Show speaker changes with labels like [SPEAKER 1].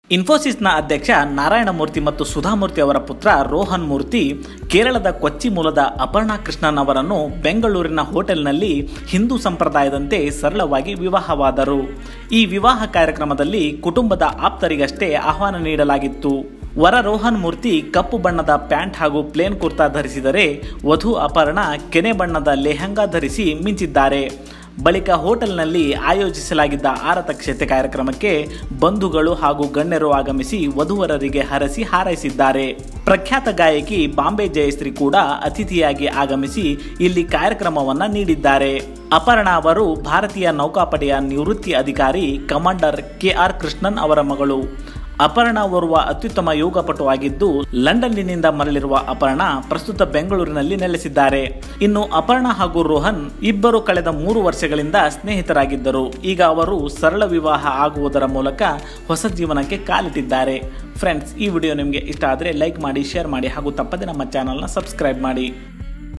[SPEAKER 1] ಇನ್ಫೋಸಿಸ್ನ ಅಧ್ಯಕ್ಷ ನಾರಾಯಣ ಮೂರ್ತಿ ಮತ್ತು ಸುಧಾಮೂರ್ತಿ ಅವರ ಪುತ್ರ ರೋಹನ್ ಮೂರ್ತಿ ಕೇರಳದ ಕೊಚ್ಚಿ ಮೂಲದ ಅಪರ್ಣಾ ಕೃಷ್ಣನ್ ಅವರನ್ನು ಬೆಂಗಳೂರಿನ ಹೋಟೆಲ್ನಲ್ಲಿ ಹಿಂದೂ ಸಂಪ್ರದಾಯದಂತೆ ಸರಳವಾಗಿ ವಿವಾಹವಾದರು ಈ ವಿವಾಹ ಕಾರ್ಯಕ್ರಮದಲ್ಲಿ ಕುಟುಂಬದ ಆಪ್ತರಿಗಷ್ಟೇ ಆಹ್ವಾನ ನೀಡಲಾಗಿತ್ತು ವರ ರೋಹನ್ ಮೂರ್ತಿ ಕಪ್ಪು ಬಣ್ಣದ ಪ್ಯಾಂಟ್ ಹಾಗೂ ಪ್ಲೇನ್ ಕುರ್ತಾ ಧರಿಸಿದರೆ ವಧು ಅಪರ್ಣ ಕೆನೆ ಬಣ್ಣದ ಲೆಹಂಗಾ ಧರಿಸಿ ಮಿಂಚಿದ್ದಾರೆ ಬಳಿಕ ಹೋಟೆಲ್ನಲ್ಲಿ ಆಯೋಜಿಸಲಾಗಿದ್ದ ಆರತಕ್ಷತೆ ಕಾರ್ಯಕ್ರಮಕ್ಕೆ ಬಂಧುಗಳು ಹಾಗೂ ಗಣ್ಯರು ಆಗಮಿಸಿ ವಧುವರರಿಗೆ ಹರಸಿ ಹಾರೈಸಿದ್ದಾರೆ ಪ್ರಖ್ಯಾತ ಗಾಯಕಿ ಬಾಂಬೆ ಜಯಶ್ರೀ ಕೂಡ ಅತಿಥಿಯಾಗಿ ಆಗಮಿಸಿ ಇಲ್ಲಿ ಕಾರ್ಯಕ್ರಮವನ್ನ ನೀಡಿದ್ದಾರೆ ಅಪರ್ಣಾ ಅವರು ಭಾರತೀಯ ನೌಕಾಪಡೆಯ ನಿವೃತ್ತಿ ಅಧಿಕಾರಿ ಕಮಾಂಡರ್ ಕೆ ಆರ್ ಕೃಷ್ಣನ್ ಅವರ ಮಗಳು ಅಪರ್ಣ ಓರ್ವ ಅತ್ಯುತ್ತಮ ಯೋಗಪಟು ಆಗಿದ್ದು ಲಂಡನ್ನಿನಿಂದ ಮರಳಿರುವ ಅಪರ್ಣ ಪ್ರಸ್ತುತ ಬೆಂಗಳೂರಿನಲ್ಲಿ ನೆಲೆಸಿದ್ದಾರೆ ಇನ್ನು ಅಪರ್ಣ ಹಾಗೂ ರೋಹನ್ ಇಬ್ಬರು ಕಳೆದ ಮೂರು ವರ್ಷಗಳಿಂದ ಸ್ನೇಹಿತರಾಗಿದ್ದರು ಈಗ ಅವರು ಸರಳ ವಿವಾಹ ಆಗುವುದರ ಮೂಲಕ ಹೊಸ ಜೀವನಕ್ಕೆ ಕಾಲಿಟ್ಟಿದ್ದಾರೆ ಫ್ರೆಂಡ್ಸ್ ಈ ವಿಡಿಯೋ ನಿಮಗೆ ಇಷ್ಟ ಆದರೆ ಲೈಕ್ ಮಾಡಿ ಶೇರ್ ಮಾಡಿ ಹಾಗೂ ತಪ್ಪದೆ ನಮ್ಮ ಚಾನಲ್ನ ಸಬ್ಸ್ಕ್ರೈಬ್ ಮಾಡಿ